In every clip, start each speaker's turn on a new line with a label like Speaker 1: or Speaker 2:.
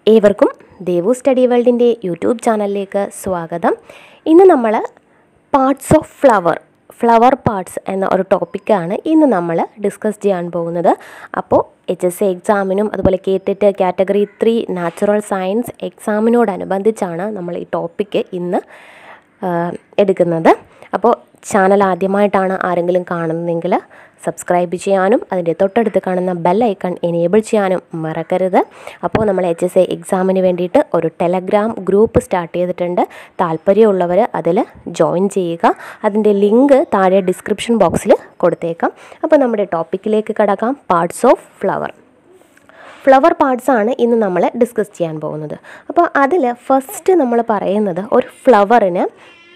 Speaker 1: ഏവർക്കും Devu study വേൾഡിൻ്റെ YouTube ചാനലിലേക്ക് സ്വാഗതം ഇന്ന് നമ്മൾ parts of flower flower parts എന്ന ഒരു ടോപ്പിക്കാണ് ഇന്ന് നമ്മൾ ഡിസ്കസ് ചെയ്യാൻ പോകുന്നത് അപ്പോൾ എച്ച് എസ് സി എക്സാമിനും അതുപോലെ കേട്ടിട്ട് കാറ്റഗറി ത്രീ നാച്ചുറൽ സയൻസ് എക്സാമിനോടനുബന്ധിച്ചാണ് നമ്മൾ ഈ ടോപ്പിക്ക് ഇന്ന് ആ, എടുക്കുന്നത് അപ്പോൾ ചാനൽ ആദ്യമായിട്ടാണ് ആരെങ്കിലും കാണുന്നതെങ്കിൽ സബ്സ്ക്രൈബ് ചെയ്യാനും അതിൻ്റെ തൊട്ടടുത്ത് കാണുന്ന ബെൽ ഐക്കൺ എനേബിൾ ചെയ്യാനും മറക്കരുത് അപ്പോൾ നമ്മൾ എച്ച് എസ് എ എക്സാമിന് വേണ്ടിയിട്ട് ഒരു ടെലഗ്രാം ഗ്രൂപ്പ് സ്റ്റാർട്ട് ചെയ്തിട്ടുണ്ട് താല്പര്യമുള്ളവർ അതിൽ ജോയിൻ ചെയ്യുക അതിൻ്റെ ലിങ്ക് താഴെ ഡിസ്ക്രിപ്ഷൻ ബോക്സിൽ കൊടുത്തേക്കാം അപ്പോൾ നമ്മുടെ ടോപ്പിക്കിലേക്ക് കടക്കാം parts of flower flower parts ആണ് ഇന്ന് നമ്മൾ ഡിസ്കസ് ചെയ്യാൻ പോകുന്നത് അപ്പോൾ അതിൽ ഫസ്റ്റ് നമ്മൾ പറയുന്നത് ഒരു ഫ്ലവറിന്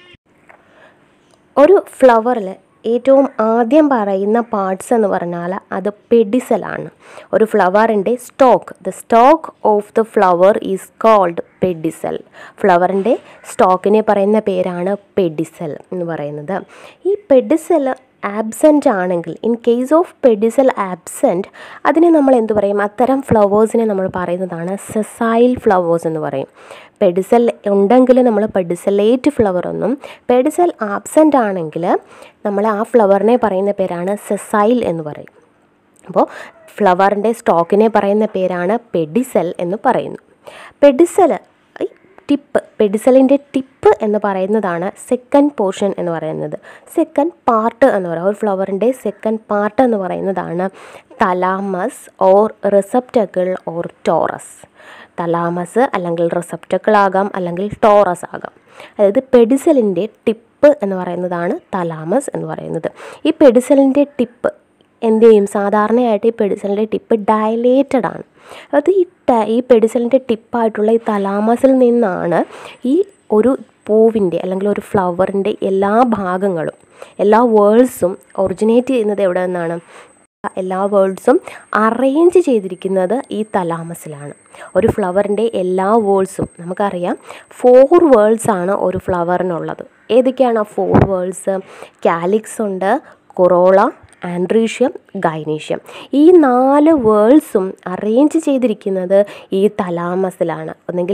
Speaker 1: ഒരു ഫ്ലവറിൽ ഏറ്റവും ആദ്യം പറയുന്ന പാർട്സ് എന്ന് പറഞ്ഞാൽ അത് പെഡിസലാണ് ഒരു ഫ്ലവറിൻ്റെ stalk the stalk of the flower is called pedicel ഫ്ലവറിൻ്റെ സ്റ്റോക്കിനെ പറയുന്ന പേരാണ് പെഡിസൽ എന്ന് പറയുന്നത് ഈ പെഡിസൽ ആബ്സെൻ്റ് ആണെങ്കിൽ in case of pedicel absent അതിനെ നമ്മൾ എന്ത് പറയും അത്തരം ഫ്ലവേഴ്സിനെ നമ്മൾ പറയുന്നതാണ് സെസൈൽ ഫ്ലവേഴ്സ് എന്ന് പറയും പെഡിസൽ ഉണ്ടെങ്കിൽ നമ്മൾ പെഡിസലേറ്റ് ഫ്ലവർ എന്നും പെഡിസൽ ആബ്സെൻ്റ് ആണെങ്കിൽ നമ്മൾ ആ ഫ്ലവറിനെ പറയുന്ന പേരാണ് സെസൈൽ എന്ന് പറയും അപ്പോൾ ഫ്ലവറിൻ്റെ സ്റ്റോക്കിനെ പറയുന്ന പേരാണ് പെഡിസൽ എന്ന് പറയുന്നു പെഡിസൽ ടിപ്പ് പെഡിസലിൻ്റെ ടിപ്പ് എന്ന് പറയുന്നതാണ് സെക്കൻഡ് പോർഷൻ എന്ന് പറയുന്നത് സെക്കൻഡ് പാർട്ട് എന്ന് പറയുക ഒരു ഫ്ലവറിൻ്റെ സെക്കൻഡ് പാർട്ട് എന്ന് പറയുന്നതാണ് thalamus or receptacle or torus thalamus അല്ലെങ്കിൽ റിസപ്റ്റക്കിൾ ആകാം അല്ലെങ്കിൽ ടോറസ് ആകാം അതായത് പെഡിസലിൻ്റെ ടിപ്പ് എന്ന് പറയുന്നതാണ് തലാമസ് എന്ന് പറയുന്നത് ഈ പെഡിസലിൻ്റെ ടിപ്പ് എന്ത് ചെയ്യും സാധാരണയായിട്ട് ഈ പെഡിസലിൻ്റെ ടിപ്പ് ഡയലേറ്റഡ് ആണ് അത് ഈ ട ഈ പെഡിസലിൻ്റെ ടിപ്പായിട്ടുള്ള ഈ തലാമസിൽ നിന്നാണ് ഈ ഒരു പൂവിൻ്റെ അല്ലെങ്കിൽ ഒരു ഫ്ലവറിൻ്റെ എല്ലാ ഭാഗങ്ങളും എല്ലാ വേൾഡ്സും ഒറിജിനേറ്റ് ചെയ്യുന്നത് എവിടെ നിന്നാണ് എല്ലാ വേൾഡ്സും അറേഞ്ച് ചെയ്തിരിക്കുന്നത് ഈ തലാമസിലാണ് ഒരു ഫ്ലവറിൻ്റെ എല്ലാ വേൾഡ്സും നമുക്കറിയാം ഫോർ വേൾഡ്സ് ആണ് ഒരു ഫ്ലവറിനുള്ളത് ഏതൊക്കെയാണ് ആ ഫോർ വേൾഡ്സ് കാലിക്സ് ഉണ്ട് കൊറോള ആൻഡ്രീഷ്യം ഗൈനീഷ്യം ഈ നാല് വേൾഡ്സും അറേഞ്ച് ചെയ്തിരിക്കുന്നത് ഈ തലാമസിലാണ് ഒന്നെങ്കിൽ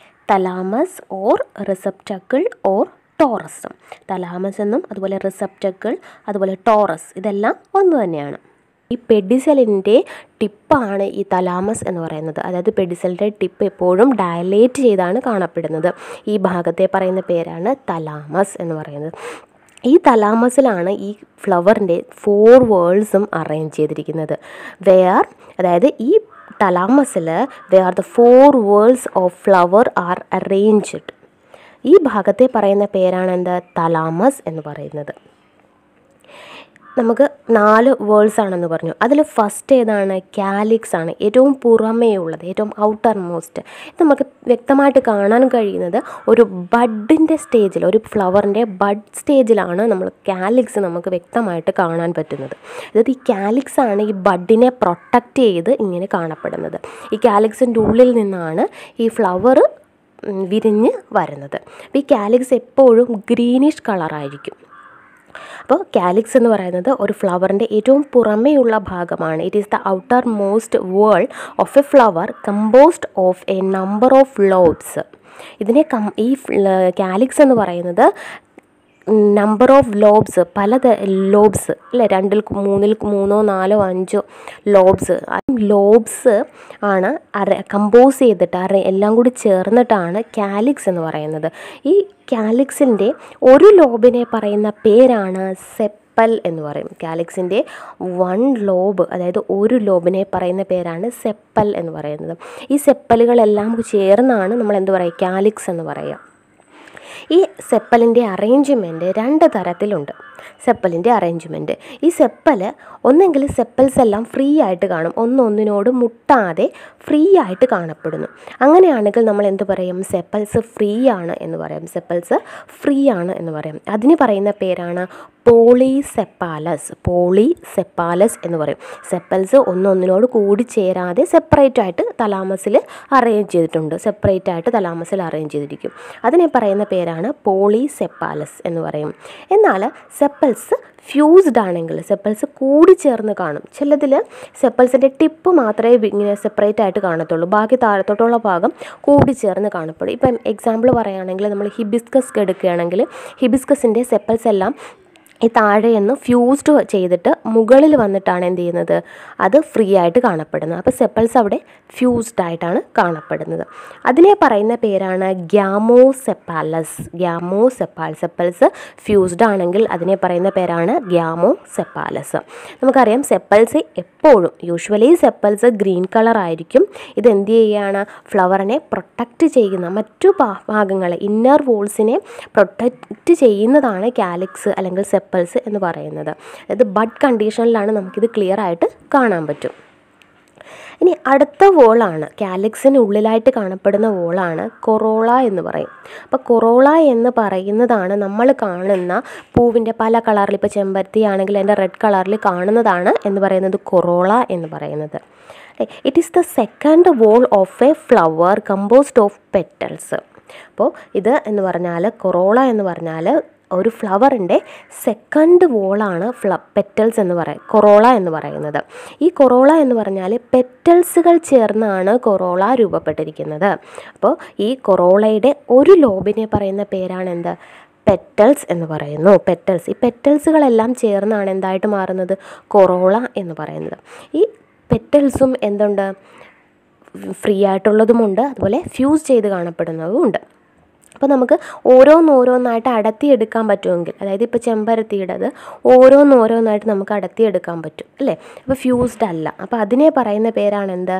Speaker 1: തലാമസ് ഓർ റിസപ്റ്റക്കിൾ ഓർ ടോറസും തലാമസ് എന്നും അതുപോലെ റിസപ്റ്റക്കിൾ അതുപോലെ ടോറസ് ഇതെല്ലാം ഒന്ന് തന്നെയാണ് ഈ പെഡിസലിൻ്റെ ടിപ്പാണ് ഈ തലാമസ് എന്ന് പറയുന്നത് അതായത് പെഡിസലിൻ്റെ ടിപ്പ് എപ്പോഴും ഡയലേറ്റ് ചെയ്താണ് കാണപ്പെടുന്നത് ഈ ഭാഗത്തെ പറയുന്ന പേരാണ് തലാമസ് എന്ന് പറയുന്നത് ഈ തലാമസിലാണ് ഈ ഫ്ലവറിൻ്റെ ഫോർ വേൾഡ്സും അറേഞ്ച് ചെയ്തിരിക്കുന്നത് വെയർ അതായത് ഈ തലാമസിൽ where the four whorls of flower are arranged ഈ ഭാഗത്തെ പറയുന്ന പേരാണ് എന്ത് തലാമസ് എന്ന് പറയുന്നത് നമുക്ക് നാല് വേൾഡ്സ് ആണെന്ന് പറഞ്ഞു അതിൽ ഫസ്റ്റ് ഏതാണ് കാലിക്സ് ആണ് ഏറ്റവും പുറമേ ഉള്ളത് ഏറ്റവും ഔട്ടർ മോസ്റ്റ് ഇത് നമുക്ക് വ്യക്തമായിട്ട് കാണാൻ കഴിയുന്നത് ഒരു ബഡിൻ്റെ സ്റ്റേജിൽ ഒരു ഫ്ലവറിൻ്റെ ബഡ് സ്റ്റേജിലാണ് നമ്മൾ കാലിക്സ് നമുക്ക് വ്യക്തമായിട്ട് കാണാൻ പറ്റുന്നത് അതായത് ഈ കാലിക്സ് ആണ് ഈ ബഡിനെ പ്രൊട്ടക്റ്റ് ചെയ്ത് ഇങ്ങനെ കാണപ്പെടുന്നത് ഈ കാലിക്സിൻ്റെ ഉള്ളിൽ നിന്നാണ് ഈ ഫ്ലവർ വിരിഞ്ഞ് വരുന്നത് അപ്പോൾ ഈ കാലിക്സ് എപ്പോഴും ഗ്രീനിഷ് കളറായിരിക്കും അപ്പോൾ കാലിക്സ് എന്ന് പറയുന്നത് ഒരു ഫ്ലവറിൻ്റെ ഏറ്റവും പുറമേയുള്ള ഭാഗമാണ് it is the outermost whorl of a flower composed of a number of lobes ഇതിനെ കം ഈ കാലിക്സ് എന്ന് പറയുന്നത് നമ്പർ ഓഫ് ലോബ്സ് പല ലോബ്സ് അല്ലേ രണ്ടിൽ മൂന്നിൽ മൂന്നോ നാലോ അഞ്ചോ ലോബ്സ് ലോബ്സ് ആണ് അര കമ്പോസ് ചെയ്തിട്ട് അര എല്ലാം കൂടി ചേർന്നിട്ടാണ് കാലിക്സ് എന്ന് പറയുന്നത് ഈ കാലിക്സിൻ്റെ ഒരു ലോബിനെ പറയുന്ന പേരാണ് സെപ്പൽ എന്ന് പറയും കാലിക്സിൻ്റെ വൺ ലോബ് അതായത് ഒരു ലോബിനെ പറയുന്ന പേരാണ് സെപ്പൽ എന്ന് പറയുന്നത് ഈ സെപ്പലുകളെല്ലാം ചേർന്നാണ് നമ്മൾ എന്ത് പറയുക കാലിക്സ് എന്ന് പറയുക ഈ സെപ്പലിൻ്റെ അറേഞ്ച്മെൻറ്റ് രണ്ട് തരത്തിലുണ്ട് സെപ്പലിൻ്റെ അറേഞ്ച്മെൻറ്റ് ഈ സെപ്പൽ ഒന്നെങ്കിൽ സെപ്പൽസ് എല്ലാം ഫ്രീ ആയിട്ട് കാണും ഒന്നൊന്നിനോട് മുട്ടാതെ ഫ്രീ ആയിട്ട് കാണപ്പെടുന്നു അങ്ങനെയാണെങ്കിൽ നമ്മൾ എന്ത് പറയും സെപ്പൽസ് ഫ്രീ ആണ് എന്ന് പറയും സെപ്പൽസ് ഫ്രീ ആണ് എന്ന് പറയും അതിന് പറയുന്ന പേരാണ് പോളിസെപ്പാലസ് പോളിസെപ്പാലസ് എന്ന് പറയും സെപ്പൽസ് ഒന്നൊന്നിനോട് കൂടി ചേരാതെ സെപ്പറേറ്റ് ആയിട്ട് തലാമസിൽ അറേഞ്ച് ചെയ്തിട്ടുണ്ട് സെപ്പറേറ്റ് ആയിട്ട് തലാമസിൽ അറേഞ്ച് ചെയ്തിരിക്കും അതിനെ പറയുന്ന പേരാണ് പോളിസെപ്പാലസ് എന്ന് പറയും എന്നാൽ സെപ്പൽസ് ഫ്യൂസ്ഡ് ആണെങ്കിൽ സെപ്പൽസ് കൂടി ചേർന്ന് കാണും ചിലതിൽ സെപ്പൽസിൻ്റെ ടിപ്പ് മാത്രമേ വി- ഇങ്ങനെ സെപ്പറേറ്റ് ആയിട്ട് കാണത്തുള്ളൂ ബാക്കി താഴത്തോട്ടുള്ള ഭാഗം കൂടി ചേർന്ന് കാണപ്പെടും ഇപ്പം എക്സാമ്പിൾ പറയുകയാണെങ്കിൽ നമ്മൾ ഹിബിസ്കസ് എടുക്കുകയാണെങ്കിൽ ഹിബിസ്കസിൻ്റെ സെപ്പൽസ് എല്ലാം ഈ താഴെയെന്ന് ഫ്യൂസ്ഡ് ചെയ്തിട്ട് മുകളിൽ വന്നിട്ടാണ് എന്ത് ചെയ്യുന്നത് അത് ഫ്രീ ആയിട്ട് കാണപ്പെടുന്നത് അപ്പോൾ സെപ്പൽസ് അവിടെ ഫ്യൂസ്ഡ് ആയിട്ടാണ് കാണപ്പെടുന്നത് അതിനെ പറയുന്ന പേരാണ് ഗ്യാമോസെപ്പാലസ് ഗ്യാമോസെപ്പാൽ സെപ്പൽസ് ഫ്യൂസ്ഡ് ആണെങ്കിൽ അതിനെ പറയുന്ന പേരാണ് ഗ്യാമോസെപ്പാലസ് നമുക്കറിയാം സെപ്പൽസ് എപ്പോഴും യൂഷ്വലി സെപ്പൽസ് ഗ്രീൻ കളർ ആയിരിക്കും ഇത് എന്ത് ചെയ്യുകയാണ് ഫ്ലവറിനെ പ്രൊട്ടക്റ്റ് ചെയ്യുന്ന മറ്റു ഭാ- ഭാഗങ്ങളെ ഇന്നർ വോൾസിനെ പ്രൊട്ടക്റ്റ് ചെയ്യുന്നതാണ് കാലിക്സ് അല്ലെങ്കിൽ സെപ്പൽസ് എന്ന് പറയുന്നത് അതായത് ബഡ് കണ്ടീഷനിലാണ് നമുക്കിത് ക്ലിയർ ആയിട്ട് കാണാൻ പറ്റും ഇനി അടുത്ത വോളാണ് കാലിക്സിന് ഉള്ളിലായിട്ട് കാണപ്പെടുന്ന വോളാണ് കൊറോള എന്ന് പറയും അപ്പോൾ കൊറോള എന്ന് പറയുന്നതാണ് നമ്മൾ കാണുന്ന പൂവിൻ്റെ പല കളറിൽ ഇപ്പോൾ ചെമ്പരത്തി ആണെങ്കിൽ അതിൻ്റെ റെഡ് കളറിൽ കാണുന്നതാണ് എന്ന് പറയുന്നത് കൊറോള എന്ന് പറയുന്നത് it is the second whorl of a flower composed of petals അപ്പോൾ ഇത് എന്ന് പറഞ്ഞാൽ കൊറോള എന്ന് പറഞ്ഞാൽ ഒരു ഫ്ലവറിൻ്റെ സെക്കൻഡ് വോളാണ് ഫ്ല പെറ്റൽസ് എന്ന് പറയും കൊറോള എന്ന് പറയുന്നത് ഈ കൊറോള എന്ന് പറഞ്ഞാൽ പെറ്റൽസുകൾ ചേർന്നാണ് കൊറോള രൂപപ്പെട്ടിരിക്കുന്നത് അപ്പോൾ ഈ കൊറോളയുടെ ഒരു ലോബിനെ പറയുന്ന പേരാണ് എന്ത് പെറ്റൽസ് എന്ന് പറയുന്നു പെറ്റൽസ് ഈ പെറ്റൽസുകളെല്ലാം ചേർന്നാണ് എന്തായിട്ട് മാറുന്നത് കൊറോള എന്ന് പറയുന്നത് ഈ പെറ്റൽസും എന്തുണ്ട് ഫ്രീ ആയിട്ടുള്ളതുമുണ്ട് അതുപോലെ ഫ്യൂസ് ചെയ്ത് കാണപ്പെടുന്നതും ഉണ്ട് അപ്പോൾ നമുക്ക് ഓരോന്നോരോന്നായിട്ട് അടത്തിയെടുക്കാൻ പറ്റുമെങ്കിൽ അതായത് ഇപ്പോൾ ചെമ്പരത്തിയുടേത് ഓരോന്നോരോന്നായിട്ട് നമുക്ക് അടത്തിയെടുക്കാൻ പറ്റും അല്ലേ അപ്പോൾ ഫ്യൂസ്ഡ് അല്ല അപ്പോൾ അതിനെ പറയുന്ന പേരാണ് എന്ത്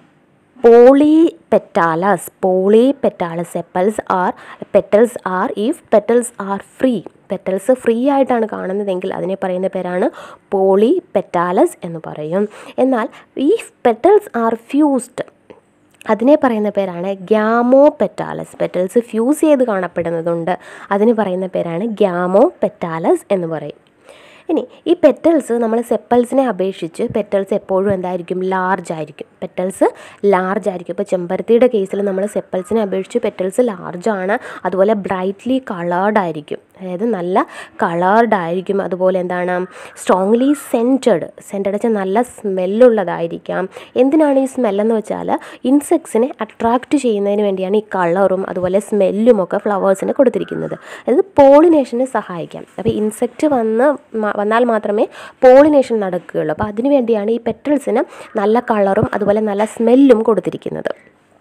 Speaker 1: polypetalous polypetalous sepals are petals are if petals are free petals free ആയിട്ടാണ് കാണുന്നതെങ്കിൽ അതിനെ പറയുന്ന പേരാണ് പോളി പെറ്റാലസ് എന്ന് പറയും എന്നാൽ ഈ പെറ്റൽസ് ആർ ഫ്യൂസ്ഡ് അതിനെ പറയുന്ന പേരാണ് ഗ്യാമോ പെറ്റാലസ് പെറ്റൽസ് ഫ്യൂസ് ചെയ്ത് കാണപ്പെടുന്നതുണ്ട് അതിന് പറയുന്ന പേരാണ് ഗ്യാമോ പെറ്റാലസ് എന്ന് പറയും ഇനി ഈ പെറ്റൽസ് നമ്മൾ സെപ്പൽസിനെ അപേക്ഷിച്ച് പെറ്റൽസ് എപ്പോഴും എന്തായിരിക്കും ലാർജ് ആയിരിക്കും പെറ്റൽസ് ലാർജ് ആയിരിക്കും ഇപ്പോൾ ചെമ്പരത്തിയുടെ കേസിൽ നമ്മൾ സെപ്പൽസിനെ അപേക്ഷിച്ച് പെറ്റൽസ് ലാർജ് ആണ് അതുപോലെ ബ്രൈറ്റ്ലി കളേർഡ് ആയിരിക്കും അതായത് നല്ല കളേർഡ് ആയിരിക്കും അതുപോലെ എന്താണ് സ്ട്രോങ്ലി സെൻറ്റഡ് സെൻറ്റഡ് വെച്ചാൽ നല്ല സ്മെല്ലുള്ളതായിരിക്കാം എന്തിനാണ് ഈ സ്മെല്ലെന്ന് വെച്ചാൽ ഇൻസെക്ട്സിനെ അട്രാക്റ്റ് ചെയ്യുന്നതിന് വേണ്ടിയാണ് ഈ കളറും അതുപോലെ സ്മെല്ലും ഒക്കെ ഫ്ലവേഴ്സിന് കൊടുത്തിരിക്കുന്നത് അതായത് പോളിനേഷന് സഹായിക്കാം അപ്പോൾ ഇൻസെക്റ്റ് വന്ന് മ- വന്നാൽ മാത്രമേ പോളിനേഷൻ നടക്കുകയുള്ളൂ അപ്പോൾ അതിനു വേണ്ടിയാണ് ഈ പെറ്റൽസിന് നല്ല കളറും അതുപോലെ നല്ല സ്മെല്ലും കൊടുത്തിരിക്കുന്നത്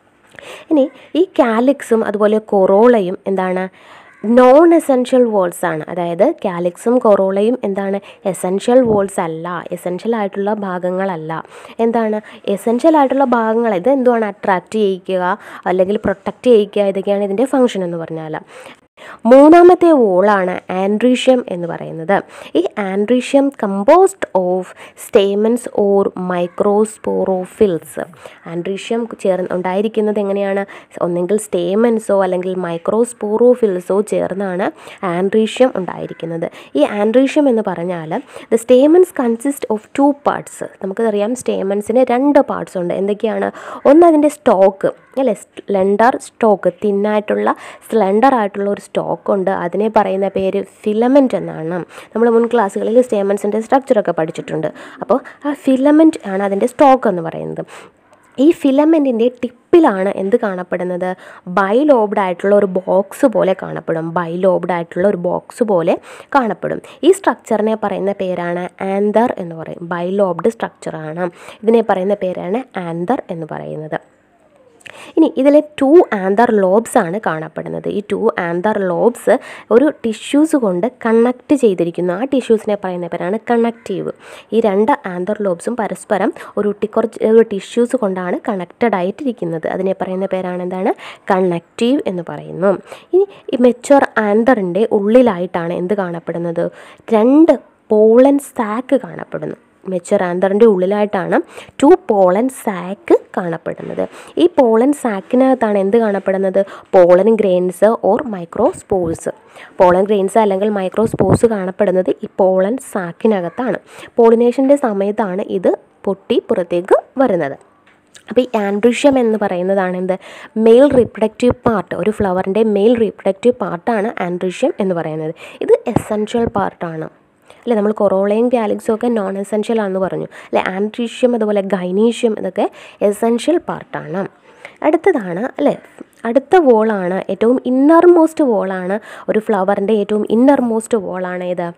Speaker 1: ഇനി ഈ കാലിക്സും അതുപോലെ കൊറോളയും എന്താണ് നോൺ എസെൻഷ്യൽ വോൾസ് ആണ് അതായത് കാലിക്സും കൊറോളയും എന്താണ് എസെൻഷ്യൽ വോൾസ് അല്ല എസെൻഷ്യൽ ആയിട്ടുള്ള ഭാഗങ്ങളല്ല എന്താണ് എസെൻഷ്യൽ ആയിട്ടുള്ള ഭാഗങ്ങൾ ഇത് എന്തുവാണ് അട്രാക്റ്റ് ചെയ്യിക്കുക അല്ലെങ്കിൽ പ്രൊട്ടക്റ്റ് ചെയ്യിക്കുക ഇതൊക്കെയാണ് ഇതിൻ്റെ ഫങ്ഷൻ എന്ന് പറഞ്ഞാൽ മൂന്നാമത്തെ വോളാണ് ആൻഡ്രീഷ്യം എന്ന് പറയുന്നത് ഈ androecium composed of stamens or microsporophylls androecium ചേർന്ന് ഉണ്ടായിരിക്കുന്നത് എങ്ങനെയാണ് ഒന്നെങ്കിൽ സ്റ്റേമൻസോ അല്ലെങ്കിൽ മൈക്രോസ്പോറോഫിൽസോ ചേർന്നാണ് ആൻഡ്രീഷ്യം ഉണ്ടായിരിക്കുന്നത് ഈ ആൻഡ്രീഷ്യം എന്ന് പറഞ്ഞാൽ the stamens consist of two parts നമുക്കറിയാം സ്റ്റേമൻസിന് രണ്ട് പാർട്സ് ഉണ്ട് എന്തൊക്കെയാണ് ഒന്ന് അതിൻ്റെ സ്റ്റോക്ക് അല്ലേ സ്ലെൻഡർ സ്റ്റോക്ക് തിന്നായിട്ടുള്ള സ്ലെൻഡർ ആയിട്ടുള്ള ഒരു സ്റ്റോക്ക് ഉണ്ട് അതിനെ പറയുന്ന പേര് ഫിലമെൻറ്റ് എന്നാണ് നമ്മൾ മുൻ ക്ലാസ്സുകളിൽ സ്റ്റേമൻസിൻ്റെ സ്ട്രക്ചറൊക്കെ പഠിച്ചിട്ടുണ്ട് അപ്പോൾ ആ ഫിലമെൻറ്റ് ആണ് അതിൻ്റെ സ്റ്റോക്ക് എന്ന് പറയുന്നത് ഈ ഫിലമെൻറ്റിൻ്റെ ടിപ്പിലാണ് എന്ത് കാണപ്പെടുന്നത് ബൈലോബ്ഡ് ആയിട്ടുള്ള ഒരു ബോക്സ് പോലെ കാണപ്പെടും ബൈലോബ്ഡ് ആയിട്ടുള്ള ഒരു ബോക്സ് പോലെ കാണപ്പെടും ഈ സ്ട്രക്ചറിനെ പറയുന്ന പേരാണ് ആന്തർ എന്ന് പറയും ബൈലോബ്ഡ് സ്ട്രക്ചറാണ് ഇതിനെ പറയുന്ന പേരാണ് ആന്തർ എന്ന് പറയുന്നത് ഇനി ഇതിലെ ടു ആന്തർ ലോബ്സ് ആണ് കാണപ്പെടുന്നത് ഈ ടു ആന്തർ ലോബ്സ് ഒരു ടിഷ്യൂസ് കൊണ്ട് കണക്ട് ചെയ്തിരിക്കുന്നു ആ ടിഷ്യൂസിനെ പറയുന്ന പേരാണ് കണക്റ്റീവ് ഈ രണ്ട് ആന്തർ ലോബ്സും പരസ്പരം ഒരു ടി കുറച്ച് ഒരു ടിഷ്യൂസ് കൊണ്ടാണ് കണക്റ്റഡ് ആയിട്ടിരിക്കുന്നത് അതിനെ പറയുന്ന പേരാണ് എന്താണ് കണക്റ്റീവ് എന്ന് പറയുന്നു ഇനി ഈ മെച്ചുവർ ആന്തറിൻ്റെ ഉള്ളിലായിട്ടാണ് എന്ത് കാണപ്പെടുന്നത് രണ്ട് പോളൻ സാക്ക് കാണപ്പെടുന്നു മെച്ചുവർ ആന്തറിൻ്റെ ഉള്ളിലായിട്ടാണ് ടു പോളൻ സാക്ക് കാണപ്പെടുന്നത് ഈ പോളൻ സാക്കിനകത്താണ് എന്ത് കാണപ്പെടുന്നത് pollen grains or microspores pollen grains അല്ലെങ്കിൽ മൈക്രോസ്പോഴ്സ് കാണപ്പെടുന്നത് ഈ പോളൻ സാക്കിനകത്താണ് പോളിനേഷൻ്റെ സമയത്താണ് ഇത് പൊട്ടി പുറത്തേക്ക് വരുന്നത് അപ്പോൾ ഈ ആൻഡ്രിഷ്യം എന്ന് പറയുന്നതാണ് എന്ത് മെയിൽ റീപ്രൊഡക്റ്റീവ് പാർട്ട് ഒരു ഫ്ലവറിൻ്റെ മെയിൽ റീപ്രൊഡക്റ്റീവ് പാർട്ടാണ് ആൻഡ്രിഷ്യം എന്ന് പറയുന്നത് ഇത് എസെൻഷ്യൽ പാർട്ടാണ് അല്ലെ നമ്മൾ കൊറോളയും ഗാലക്സും ഒക്കെ നോൺ എസെൻഷ്യൽ ആണെന്ന് പറഞ്ഞു അല്ലെ ആൻട്രീഷ്യം അതുപോലെ ഗൈനീഷ്യം ഇതൊക്കെ എസെൻഷ്യൽ പാർട്ടാണ് അടുത്തതാണ് അല്ലേ അടുത്ത വോളാണ് ഏറ്റവും ഇന്നർ മോസ്റ്റ് വോളാണ് ഒരു ഫ്ലവറിൻ്റെ ഏറ്റവും ഇന്നർ മോസ്റ്റ് വോളാണ് ഏത്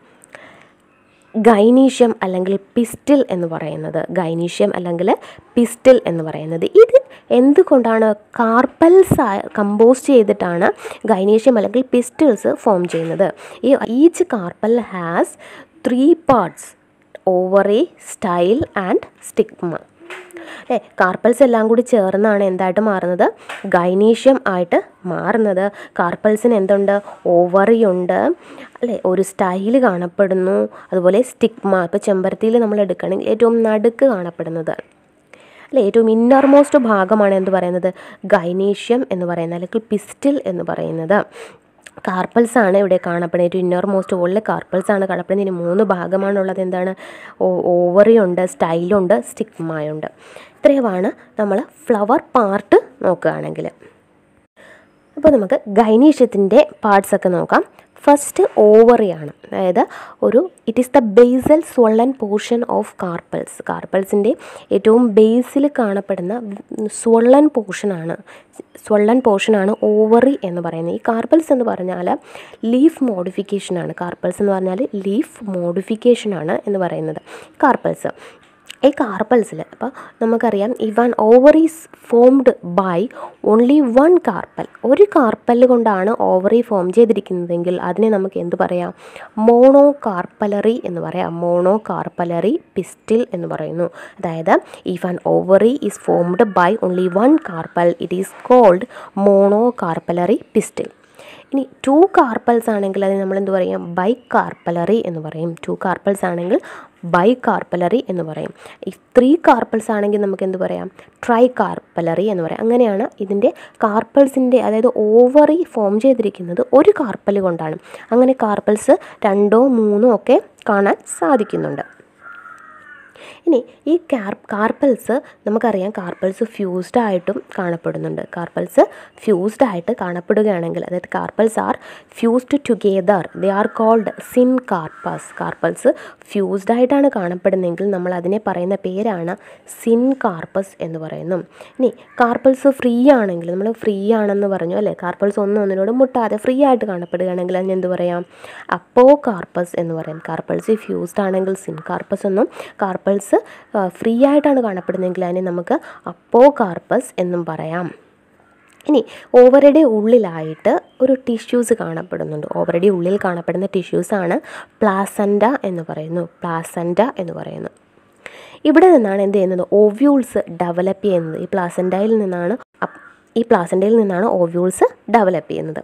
Speaker 1: ഗൈനീഷ്യം അല്ലെങ്കിൽ പിസ്റ്റിൽ എന്ന് പറയുന്നത് ഗൈനീഷ്യം അല്ലെങ്കിൽ പിസ്റ്റിൽ എന്ന് പറയുന്നത് ഇത് എന്തുകൊണ്ടാണ് കാർപ്പൽസ് കമ്പോസ് ചെയ്തിട്ടാണ് ഗൈനീഷ്യം അല്ലെങ്കിൽ പിസ്റ്റിൽസ് ഫോം ചെയ്യുന്നത് ഈ each carpel has three parts ovary style and stigma അല്ലേ കാർപ്പൽസ് എല്ലാം കൂടി ചേർന്നാണ് എന്തായിട്ട് മാറുന്നത് ഗൈനീഷ്യം ആയിട്ട് മാറുന്നത് കാർപ്പൽസിന് എന്തുണ്ട് ഓവറി ഉണ്ട് അല്ലേ ഒരു സ്റ്റൈൽ കാണപ്പെടുന്നു അതുപോലെ സ്റ്റിഗ്മ ഇപ്പോൾ ചെമ്പരത്തിയിൽ നമ്മൾ എടുക്കുകയാണെങ്കിൽ ഏറ്റവും നടുക്ക് കാണപ്പെടുന്നത് അല്ലേ ഏറ്റവും ഇന്നർമോസ്റ്റ് ഭാഗമാണ് എന്ത് പറയുന്നത് ഗൈനീഷ്യം എന്ന് പറയുന്നത് അല്ലെങ്കിൽ പിസ്റ്റിൽ എന്ന് പറയുന്നത് കാർപ്പൽസ് ആണ് ഇവിടെ കാണപ്പെടുന്നത് ഏറ്റവും ഇന്നർ മോസ്റ്റ് വോളിൽ കാർപ്പൽസ് ആണ് കാണപ്പെടുന്നത് ഇനി മൂന്ന് ഭാഗമാണുള്ളത് എന്താണ് ഓവറി ഉണ്ട് സ്റ്റൈലുണ്ട് സ്റ്റിഗ്മയുണ്ട് ഇത്രയുമാണ് നമ്മൾ ഫ്ലവർ പാർട്ട് നോക്കുകയാണെങ്കിൽ അപ്പോൾ നമുക്ക് ഗൈനീഷ്യത്തിൻ്റെ പാർട്സ് ഒക്കെ നോക്കാം ഫസ്റ്റ് ഓവറിയാണ് അതായത് ഒരു it is the basal swollen portion of carpels കാർപ്പൽസിൻ്റെ ഏറ്റവും ബേസിൽ കാണപ്പെടുന്ന സ്വള്ളൻ പോർഷനാണ് സ്വള്ളൻ പോർഷനാണ് ഓവറി എന്ന് പറയുന്നത് ഈ കാർപ്പൽസ് എന്ന് പറഞ്ഞാൽ ലീഫ് മോഡിഫിക്കേഷനാണ് കാർപ്പൽസ് എന്ന് പറഞ്ഞാൽ ലീഫ് മോഡിഫിക്കേഷനാണ് എന്ന് പറയുന്നത് കാർപ്പൽസ് ഈ കാർപ്പൽസിൽ അപ്പോൾ നമുക്കറിയാം even ovaries formed by only one carpel ഒരു കാർപ്പൽ കൊണ്ടാണ് ഓവറി ഫോം ചെയ്തിരിക്കുന്നതെങ്കിൽ അതിനെ നമുക്ക് എന്ത് പറയാം മോണോ കാർപ്പലറി എന്ന് പറയാം മോണോ കാർപ്പലറി പിസ്റ്റിൽ എന്ന് പറയുന്നു അതായത് even ovary is formed by only one carpel it is called monocarpellary pistil ഇനി ടു കാർപ്പൽസ് ആണെങ്കിൽ അതിന് നമ്മൾ എന്ത് പറയും ബൈ കാർപ്പലറി എന്ന് പറയും ടു കാർപ്പൽസ് ആണെങ്കിൽ ബൈ കാർപ്പലറി എന്ന് പറയും ഈ ത്രീ കാർപ്പൽസ് ആണെങ്കിൽ നമുക്ക് എന്ത് പറയാം ട്രൈ കാർപ്പലറി എന്ന് പറയാം അങ്ങനെയാണ് ഇതിൻ്റെ കാർപ്പൽസിൻ്റെ അതായത് ഓവറി ഫോം ചെയ്തിരിക്കുന്നത് ഒരു കാർപ്പൽ കൊണ്ടാണ് അങ്ങനെ കാർപ്പൽസ് രണ്ടോ മൂന്നോ ഒക്കെ കാണാൻ സാധിക്കുന്നുണ്ട് ഇനി ഈ കാർ കാർപ്പൽസ് നമുക്കറിയാം കാർപ്പൽസ് ഫ്യൂസ്ഡ് ആയിട്ടും കാണപ്പെടുന്നുണ്ട് കാർപ്പൽസ് ഫ്യൂസ്ഡ് ആയിട്ട് കാണപ്പെടുകയാണെങ്കിൽ അതായത് carpels are fused together they are called syncarpous carpels fused ആയിട്ടാണ് കാണപ്പെടുന്നതെങ്കിൽ നമ്മൾ അതിനെ പറയുന്ന പേരാണ് സിൻ കാർപ്പസ് എന്ന് പറയുന്നു ഇനി കാർപ്പൽസ് ഫ്രീ ആണെങ്കിൽ നമ്മൾ ഫ്രീ ആണെന്ന് പറഞ്ഞു അല്ലേ കാർപ്പൽസ് ഒന്നും ഒന്നിനോട് മുട്ടാതെ ഫ്രീ ആയിട്ട് കാണപ്പെടുകയാണെങ്കിൽ അതിന് എന്ത് പറയാം അപ്പോ കാർപ്പസ് എന്ന് പറയും കാർപ്പൽസ് ഫ്യൂസ്ഡ് ആണെങ്കിൽ സിൻ കാർപ്പസ് എന്നും കാർപ്പൽസ് ഫ്രീ ആയിട്ടാണ് കാണപ്പെടുന്നതെങ്കിൽ അതിനെ നമുക്ക് അപ്പോ കാർപ്പസ് എന്നും പറയാം ഇനി ഓവറുടെ ഉള്ളിലായിട്ട് ഒരു ടിഷ്യൂസ് കാണപ്പെടുന്നുണ്ട് ഓവറുടെ ഉള്ളിൽ കാണപ്പെടുന്ന ടിഷ്യൂസാണ് പ്ലാസൻഡ എന്ന് പറയുന്നു പ്ലാസൻഡ എന്ന് പറയുന്നു ഇവിടെ നിന്നാണ് എന്ത് ചെയ്യുന്നത് ഓവ്യൂൾസ് ഡെവലപ്പ് ചെയ്യുന്നത് ഈ പ്ലാസൻഡയിൽ നിന്നാണ് ഈ പ്ലാസൻഡയിൽ നിന്നാണ് ഓവ്യൂൾസ് ഡെവലപ്പ് ചെയ്യുന്നത്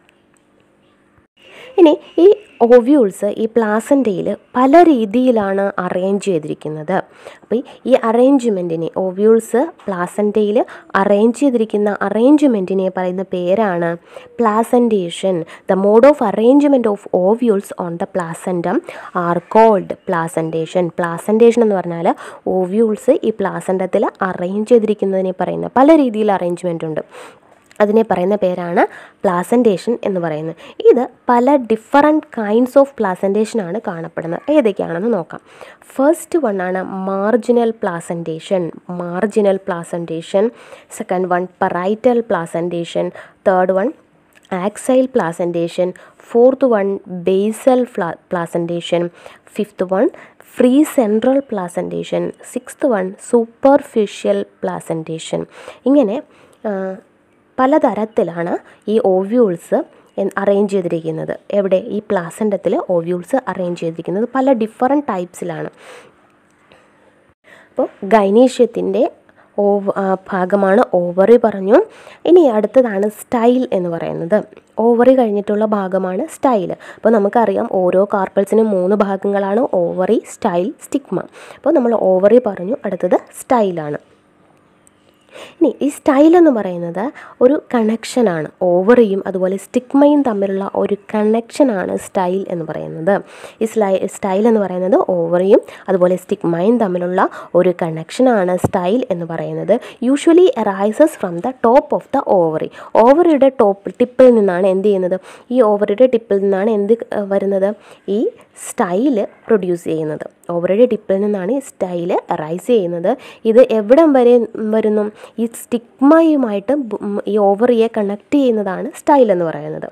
Speaker 1: ഇനി ഈ ഓവ്യൂൾസ് ഈ പ്ലാസൻറ്റയിൽ പല രീതിയിലാണ് അറേഞ്ച് ചെയ്തിരിക്കുന്നത് അപ്പോൾ ഈ അറേഞ്ച്മെൻറ്റിനെ ഓവ്യൂൾസ് പ്ലാസൻറ്റയിൽ അറേഞ്ച് ചെയ്തിരിക്കുന്ന അറേഞ്ച്മെൻറ്റിനെ പറയുന്ന പേരാണ് placentation the mode of arrangement of ovules on the placenta are called placentation placentation എന്ന് പറഞ്ഞാൽ ഓവ്യൂൾസ് ഈ പ്ലാസൻറ്റത്തിൽ അറേഞ്ച് ചെയ്തിരിക്കുന്നതിനെ പറയുന്ന പല രീതിയിൽ അറേഞ്ച്മെൻ്റ് ഉണ്ട് അതിനെ പറയുന്ന പേരാണ് പ്ലാസൻറ്റേഷൻ എന്ന് പറയുന്നത് ഇത് പല ഡിഫറൻറ്റ് കൈൻഡ്സ് ഓഫ് പ്ലാസൻറ്റേഷനാണ് കാണപ്പെടുന്നത് ഏതൊക്കെയാണെന്ന് നോക്കാം ഫസ്റ്റ് വൺ ആണ് marginal placentation marginal placentation second one parietal placentation third one axile placentation fourth one basal ഫ്ലാ placentation fifth one free central placentation sixth one superficial placentation ഇങ്ങനെ പലതരത്തിലാണ് ഈ ഓവ്യൂൾസ് അറേഞ്ച് ചെയ്തിരിക്കുന്നത് എവിടെ ഈ പ്ലാസൻറ്റത്തിൽ ഓവ്യൂൾസ് അറേഞ്ച് ചെയ്തിരിക്കുന്നത് പല ഡിഫറെൻറ്റ് ടൈപ്സിലാണ് അപ്പോൾ ഗൈനീഷ്യത്തിൻ്റെ ഓവ് ഭാഗമാണ് ഓവറി പറഞ്ഞു ഇനി അടുത്തതാണ് സ്റ്റൈൽ എന്ന് പറയുന്നത് ഓവറി കഴിഞ്ഞിട്ടുള്ള ഭാഗമാണ് സ്റ്റൈൽ അപ്പോൾ നമുക്കറിയാം ഓരോ കാർപ്പൽസിനും മൂന്ന് ഭാഗങ്ങളാണ് ഓവറി സ്റ്റൈൽ സ്റ്റിഗ്മ അപ്പോൾ നമ്മൾ ഓവറി പറഞ്ഞു അടുത്തത് സ്റ്റൈലാണ് ഇനി ഈ സ്റ്റൈൽ എന്ന് പറയുന്നത് ഒരു കണക്ഷനാണ് ഓവറിയും അതുപോലെ സ്റ്റിഗ്മയും തമ്മിലുള്ള ഒരു കണക്ഷനാണ് സ്റ്റൈൽ എന്ന് പറയുന്നത് ഈ സ്ലൈ സ്റ്റൈൽ എന്ന് പറയുന്നത് ഓവറിയും അതുപോലെ സ്റ്റിഗ്മയും തമ്മിലുള്ള ഒരു കണക്ഷനാണ് സ്റ്റൈൽ എന്ന് പറയുന്നത് usually rises from the top of the ovary ഓവറിയുടെ ടോപ്പ് ടിപ്പിൽ നിന്നാണ് എന്ത് ചെയ്യുന്നത് ഈ ഓവറിയുടെ ടിപ്പിൽ നിന്നാണ് എന്ത് ഏഹ്, വരുന്നത് ഈ സ്റ്റൈല് പ്രൊഡ്യൂസ് ചെയ്യുന്നത് ഓവറിയുടെ ടിപ്പിൽ നിന്നാണ് ഈ സ്റ്റൈല് റൈസ് ചെയ്യുന്നത് ഇത് എവിടം വരെ വരുന്നു ഈ സ്റ്റിഗ്മയുമായിട്ട് ബ്- ഉം ഈ ഓവറിയെ കണക്ട് ചെയ്യുന്നതാണ് സ്റ്റൈൽ എന്ന് പറയുന്നത്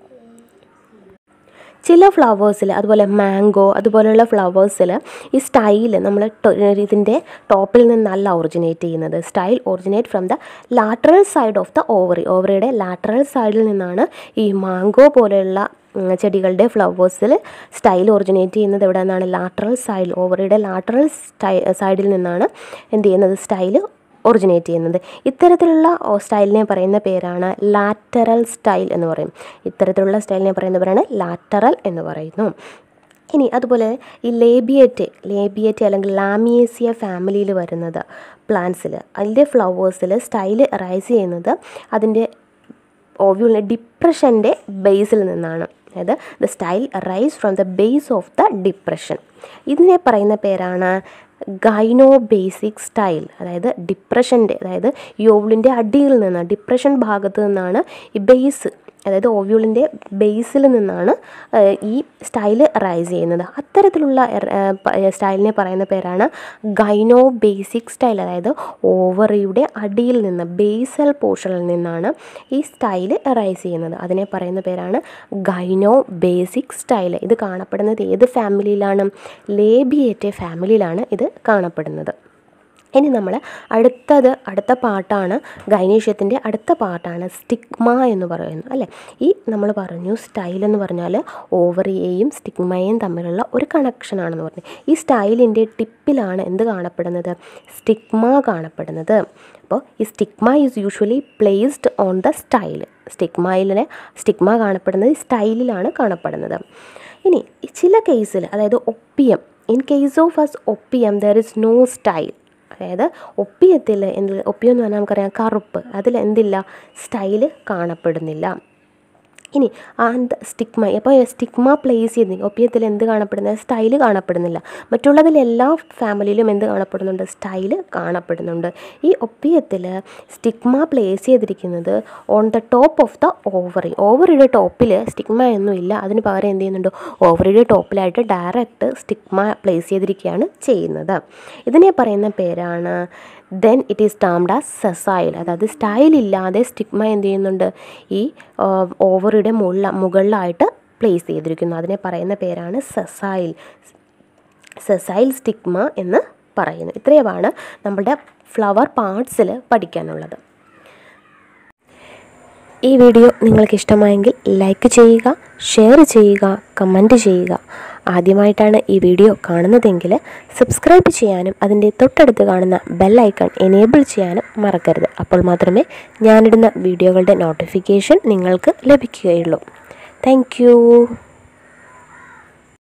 Speaker 1: ചില ഫ്ലവേഴ്സിൽ അതുപോലെ മാംഗോ അതുപോലെയുള്ള ഫ്ലവേഴ്സിൽ ഈ സ്റ്റൈൽ നമ്മൾ ഇതിൻ്റെ ടോപ്പിൽ നിന്നല്ല ഒറിജിനേറ്റ് ചെയ്യുന്നത് style originate from the lateral side of the ovary ഓവറിയുടെ ലാറ്ററൽ സൈഡിൽ നിന്നാണ് ഈ മാംഗോ പോലെയുള്ള ഉം, ചെടികളുടെ ഫ്ലവേഴ്സിൽ സ്റ്റൈൽ ഒറിജിനേറ്റ് ചെയ്യുന്നത് എവിടെ നിന്നാണ് ലാറ്ററൽ സൈഡ് ഓവറിയുടെ ലാറ്ററൽ സ്റ്റൈ സൈഡിൽ നിന്നാണ് എന്ത് ചെയ്യുന്നത് സ്റ്റൈല് ഒറിജിനേറ്റ് ചെയ്യുന്നത് ഇത്തരത്തിലുള്ള ഓ, സ്റ്റൈലിനെ പറയുന്ന പേരാണ് ലാറ്ററൽ സ്റ്റൈൽ എന്ന് പറയും ഇത്തരത്തിലുള്ള സ്റ്റൈലിനെ പറയുന്ന പേരാണ് ലാറ്ററൽ എന്ന് പറയുന്നു ഇനി അതുപോലെ ഈ ലേബിയറ്റ് ലേബിയറ്റ് അല്ലെങ്കിൽ ലാമിയേസിയ ഫാമിലിയിൽ വരുന്നത് പ്ലാന്റ്സിൽ അതിൻ്റെ ഫ്ലവേഴ്സിൽ സ്റ്റൈൽ റൈസ് ചെയ്യുന്നത് അതിൻ്റെ ഓവ്യൂളിൻ്റെ ഡിപ്രഷൻ്റെ ബേസിൽ നിന്നാണ് അതായത് the style rise from the base of the depression ഇതിനെ പറയുന്ന പേരാണ് ഗൈനോ ബേസിക് സ്റ്റൈൽ അതായത് ഡിപ്രഷൻ്റെ അതായത് ഈ ഓവ്യൂളിൻ്റെ അടിയിൽ നിന്ന് ഡിപ്രഷൻ ഭാഗത്ത് നിന്നാണ് ഈ ബേസ് അതായത് ഓവ്യൂളിൻ്റെ ബേസിൽ നിന്നാണ് ഏഹ്, ഈ സ്റ്റൈൽ റൈസ് ചെയ്യുന്നത് അത്തരത്തിലുള്ള ഏഹ്, പ- സ്റ്റൈലിനെ പറയുന്ന പേരാണ് ഗൈനോ ബേസിക് സ്റ്റൈൽ അതായത് ഓവറിയുടെ അടിയിൽ നിന്ന് ബേസൽ പോർഷനിൽ നിന്നാണ് ഈ സ്റ്റൈൽ റൈസ് ചെയ്യുന്നത് അതിനെ പറയുന്ന പേരാണ് ഗൈനോ ബേസിക് സ്റ്റൈൽ ഇത് കാണപ്പെടുന്നത് ഏത് ഫാമിലിയിലാണ് ലേബിയേറ്റെ ഫാമിലിയിലാണ് ഇത് കാണപ്പെടുന്നത് ഇനി നമ്മൾ അടുത്തത് അടുത്ത പാട്ടാണ് ഗൈനേഷ്യത്തിൻ്റെ അടുത്ത പാട്ടാണ് സ്റ്റിഗ്മ എന്ന് പറയുന്നത് അല്ലേ ഈ നമ്മൾ പറഞ്ഞു സ്റ്റൈൽ എന്ന് പറഞ്ഞാൽ ഓവറിയെയും സ്റ്റിഗ്മയെയും തമ്മിലുള്ള ഒരു കണക്ഷനാണെന്ന് പറഞ്ഞു ഈ സ്റ്റൈലിൻ്റെ ടിപ്പിലാണ് എന്ത് കാണപ്പെടുന്നത് സ്റ്റിഗ്മ കാണപ്പെടുന്നത് അപ്പോൾ ഈ stigma is usually placed on the style സ്റ്റിഗ്മയിലെ സ്റ്റിഗ്മ കാണപ്പെടുന്നത് ഈ സ്റ്റൈലിലാണ് കാണപ്പെടുന്നത് ഇനി ഈ ചില കേസിൽ അതായത് opium in case of as opium there is no style അതായത് ഒപ്പിയത്തിൽ എന്ത് ഒപ്പിയം എന്ന് പറഞ്ഞാൽ നമുക്കറിയാം കറുപ്പ് അതിൽ എന്തില്ല സ്റ്റൈല് കാണപ്പെടുന്നില്ല ഇനി ആൻഡ് സ്റ്റിഗ്മ അപ്പോൾ സ്റ്റിഗ്മ പ്ലേസ് ചെയ്ത് ഒപ്പിയത്തിൽ എന്ത് കാണപ്പെടുന്നത് സ്റ്റൈല് കാണപ്പെടുന്നില്ല മറ്റുള്ളതിൽ എല്ലാ ഫാമിലിയിലും എന്ത് കാണപ്പെടുന്നുണ്ട് സ്റ്റൈല് കാണപ്പെടുന്നുണ്ട് ഈ ഒപ്പിയത്തിൽ സ്റ്റിഗ്മ പ്ലേസ് ചെയ്തിരിക്കുന്നത് on the top of the ovary ഓവറിയുടെ ടോപ്പിൽ സ്റ്റിഗ്മ ഒന്നും ഇല്ല അതിന് പകരം എന്ത് ചെയ്യുന്നുണ്ട് ഓവറിയുടെ ടോപ്പിലായിട്ട് ഡയറക്റ്റ് സ്റ്റിഗ്മ പ്ലേസ് ചെയ്തിരിക്കുകയാണ് ചെയ്യുന്നത് ഇതിനെ പറയുന്ന പേരാണ് then it is termed as sessile അതായത് സ്റ്റൈൽ ഇല്ലാതെ സ്റ്റിഗ്മ എന്ത് ചെയ്യുന്നുണ്ട് ഈ ഓവറിയുടെ മുകളിൽ മുകളിലായിട്ട് പ്ലേസ് ചെയ്തിരിക്കുന്നു അതിനെ പറയുന്ന പേരാണ് സെസൈൽ സെസൈൽ സ്റ്റിഗ്മ എന്ന് പറയുന്നു ഇത്രയുമാണ് നമ്മുടെ ഫ്ലവർ പാർട്സിൽ പഠിക്കാനുള്ളത് ഈ വീഡിയോ നിങ്ങൾക്ക് ഇഷ്ടമായെങ്കിൽ ലൈക്ക് ചെയ്യുക ഷെയർ ചെയ്യുക കമൻറ്റ് ചെയ്യുക ആദ്യമായിട്ടാണ് ഈ വീഡിയോ കാണുന്നതെങ്കിൽ സബ്സ്ക്രൈബ് ചെയ്യാനും അതിൻ്റെ തൊട്ടടുത്ത് കാണുന്ന ബെൽ ഐക്കൺ എനേബിൾ ചെയ്യാനും മറക്കരുത് അപ്പോൾ മാത്രമേ ഞാനിടുന്ന വീഡിയോകളുടെ നോട്ടിഫിക്കേഷൻ നിങ്ങൾക്ക് ലഭിക്കുകയുള്ളൂ താങ്ക്